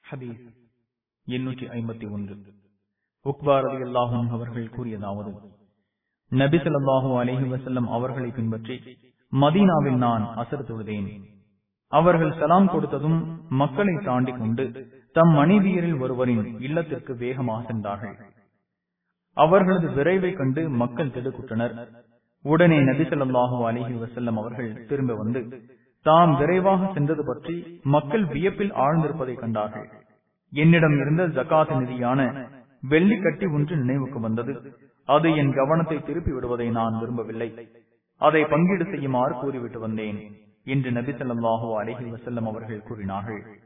ஹதீஸ் எண்ணூற்றி ஐம்பத்தி ஒன்று உக்பாரதி அல்லாஹும் அவர்கள் கூறியதாவது நபி ஸல்லல்லாஹு அலைஹி வஸல்லம் அவர்களை பின்பற்றி மதீனாவில் நான் அசர் தொழுதேன் அவர்கள் சலாம் கொடுத்ததும் மக்களை தாண்டி கொண்டு தம் மனைவியரில் ஒருவரின் இல்லத்திற்கு வேகமாக சென்றார்கள் அவர்களது விரைவை கண்டு மக்கள் திடுக்குற்றனர் உடனே நபிசல்லாஹு அலிஹி வசல்லம் அவர்கள் திரும்ப வந்து தாம் விரைவாக சென்றது பற்றி மக்கள் வியப்பில் ஆழ்ந்திருப்பதை கண்டார்கள் என்னிடம் இருந்த ஜக்காத் நிதியான வெள்ளி கட்டி ஒன்று நினைவுக்கு வந்தது அது என் கவனத்தை திருப்பி விடுவதை நான் விரும்பவில்லை அதை பங்கீடு செய்யுமாறு கூறிவிட்டு வந்தேன் என்று நபி சொல்லாஹு அலஹி வசல்லம் அவர்கள் கூறினார்கள்